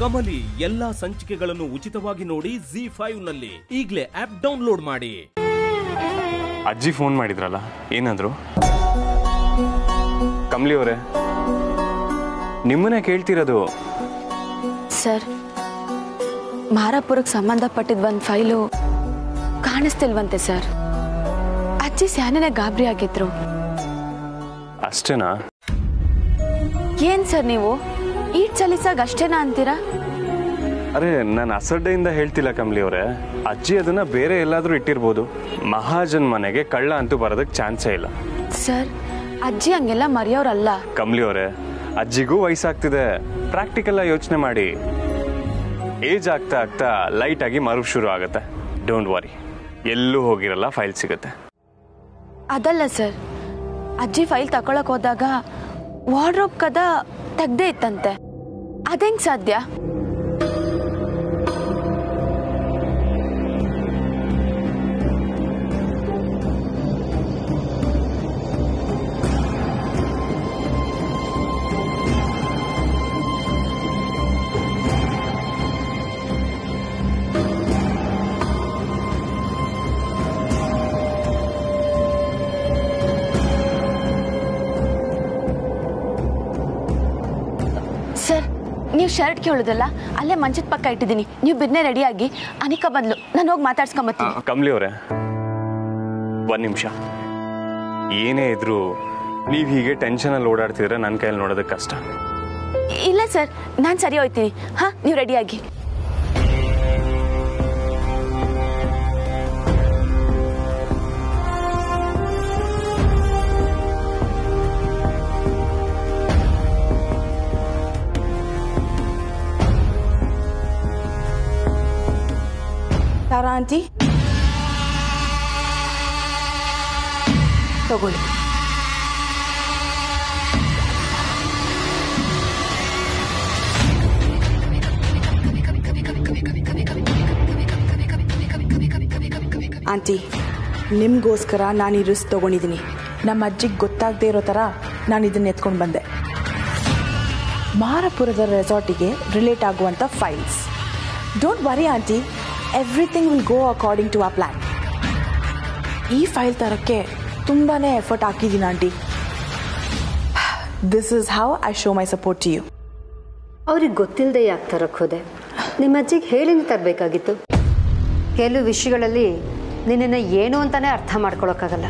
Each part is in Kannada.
ಕಮಲಿ ಎಲ್ಲಾ ಸಂಚಿಕೆಗಳನ್ನು ಉಚಿತವಾಗಿ ನೋಡಿ ಜಿ ಫೈವ್ ನಲ್ಲಿ ಈಗಲೇ ಆಪ್ ಡೌನ್ಲೋಡ್ ಮಾಡಿ ಅಜ್ಜಿ ಫೋನ್ ಮಾಡಿದ್ರಲ್ಲ ಏನಂದ್ರು ಕಮ್ಲಿ ಅವರೇ ನಿಮ್ಮನ್ನೇ ಕೇಳ್ತಿರೋದು ಸರ್ ಮಾರಾಪುರಕ್ಕೆ ಸಂಬಂಧಪಟ್ಟಿದ ಒಂದು ಫೈಲು ಕಾಣಿಸ್ತಿಲ್ವಂತೆ ಸರ್ ಅಜ್ಜಿ ಸ್ಯಾನೇನೆ ಗಾಬರಿ ಆಗಿದ್ರು ಅಷ್ಟೇನಾ ಏನ್ ಸರ್ ನೀವು ಈಟ್ ಸಲೀಸಾಗ ಅಷ್ಟೇನಾ ಅಂತೀರಾ ಅರೆ ನಾನು ಅಸಡ್ಡೆಯಿಂದ ಹೇಳ್ತಿಲ್ಲ ಕಮ್ಲಿ ಅವರೇ ಅಜ್ಜಿ ಅದನ್ನ ಬೇರೆ ಎಲ್ಲಾದ್ರೂ ಇಟ್ಟಿರ್ಬೋದು ಮಹಾಜನ್ ಮನೆಗೆ ಕಳ್ಳ ಅಂತೂ ಬರೋದಕ್ಕೆ ಚಾನ್ಸೇ ಇಲ್ಲ ಸರ್ ಅಜ್ಜಿ ಹಂಗೆಲ್ಲ ಮರೆಯೋರಲ್ಲ ಕಮ್ಲಿ ಅವರೇ ಅಜ್ಜಿಗೂ ವಯಸ್ಸಾಗ್ತಿದೆ ಪ್ರಾಕ್ಟಿಕಲ್ ಯೋಚನೆ ಮಾಡಿ ಏಜ್ ಆಗ್ತಾ ಆಗ್ತಾ ಲೈಟ್ ಆಗಿ ಮರು ಶುರು ಆಗುತ್ತೆ ಡೋಂಟ್ ವರಿ ಎಲ್ಲೂ ಹೋಗಿರಲ್ಲ ಫೈಲ್ ಸಿಗುತ್ತೆ ಅದಲ್ಲ ಸರ್ ಅಜ್ಜಿ ಫೈಲ್ ತಗೊಳಕ್ ಹೋದಾಗ ವಾರ್ಡ್ರೋಬ್ ಕದ ತೆಗ್ದೇ ಇತ್ತಂತೆ ಅದೆಂಗ್ ಸಾಧ್ಯ ಸರ್ ನೀವು ಶರ್ಟ್ ಕೇಳೋದಲ್ಲ ಅಲ್ಲೇ ಮಂಚದ ಪಕ್ಕ ಇಟ್ಟಿದ್ದೀನಿ ನೀವು ಬಿನ್ನೆ ರೆಡಿಯಾಗಿ ಅನಿಕಾ ಬದಲು ನಾನು ಹೋಗಿ ಮಾತಾಡ್ಸ್ಕೊಂಬತ್ತೀನಿ ಕಮ್ಲಿ ಅವರೇ ಒಂದ್ ನಿಮಿಷ ಏನೇ ಇದ್ರು ನೀವ್ ಹೀಗೆ ಟೆನ್ಷನ್ ಅಲ್ಲಿ ಓಡಾಡ್ತಿದ್ರೆ ನನ್ನ ಕೈಯಲ್ಲಿ ನೋಡೋದಕ್ಕೆ ಕಷ್ಟ ಇಲ್ಲ ಸರ್ ನಾನು ಸರಿ ಹೋಯ್ತೀನಿ ಹಾ ನೀವು ರೆಡಿಯಾಗಿ ತಾರಾ ಆಂಟಿ ತಗೊಳ್ಳಿ ಆಂಟಿ ನಿಮಗೋಸ್ಕರ ನಾನು ಈ ರಿಸ್ಕ್ ತೊಗೊಂಡಿದ್ದೀನಿ ನಮ್ಮ ಅಜ್ಜಿಗೆ ಗೊತ್ತಾಗದೇ ಇರೋ ಥರ ನಾನು ಇದನ್ನ ಎತ್ಕೊಂಡು ಬಂದೆ ಮಾರಪುರದ ರೆಸಾರ್ಟಿಗೆ ರಿಲೇಟ್ ಆಗುವಂಥ files don't worry aunty everything will go according to ಆ ಪ್ಲ್ಯಾನ್ ಈ ಫೈಲ್ ತರಕ್ಕೆ ತುಂಬಾ ಎಫರ್ಟ್ ಹಾಕಿದ್ದೀನಿ aunty this is how I show my support to you ಅವ್ರಿಗೆ ಗೊತ್ತಿಲ್ಲದೆ ಯಾಕೆ ತರಕ್ಕೆ ಹೋದೆ ನಿಮ್ಮ ಅಜ್ಜಿಗೆ ಹೇಳಿನೇ ತರಬೇಕಾಗಿತ್ತು ಕೆಲವು ವಿಷಯಗಳಲ್ಲಿ ನಿನ್ನನ್ನು ಏನು ಅಂತಾನೆ ಅರ್ಥ ಮಾಡ್ಕೊಳಕ್ಕಾಗಲ್ಲ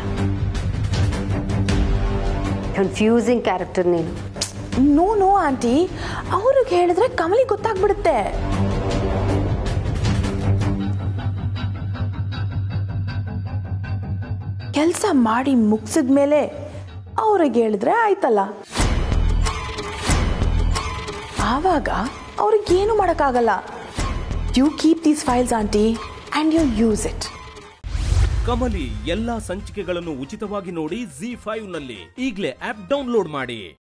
ಕನ್ಫ್ಯೂಸಿಂಗ್ ಕ್ಯಾರೆಕ್ಟರ್ ನೀನು ನೋ ನೋ ಆಂಟಿ ಅವ್ರಿಗೆ ಹೇಳಿದ್ರೆ ಕಮಲಿ ಗೊತ್ತಾಗ್ಬಿಡುತ್ತೆ ಕೆಲಸ ಮಾಡಿ ಮುಗಿಸಿದ ಮೇಲೆ ಅವ್ರಿಗೆ ಹೇಳಿದ್ರೆ ಆಯ್ತಲ್ಲ ಆವಾಗ ಅವ್ರಿಗೇನು ಮಾಡೋಕ್ಕಾಗಲ್ಲ you keep these files aunty and you use it Kamali ಎಲ್ಲಾ ಸಂಚಿಕೆಗಳನ್ನು ಉಚಿತವಾಗಿ ನೋಡಿ ಜಿ ಫೈವ್ ನಲ್ಲಿ ಈಗಲೇ ಆಪ್ ಡೌನ್ಲೋಡ್ ಮಾಡಿ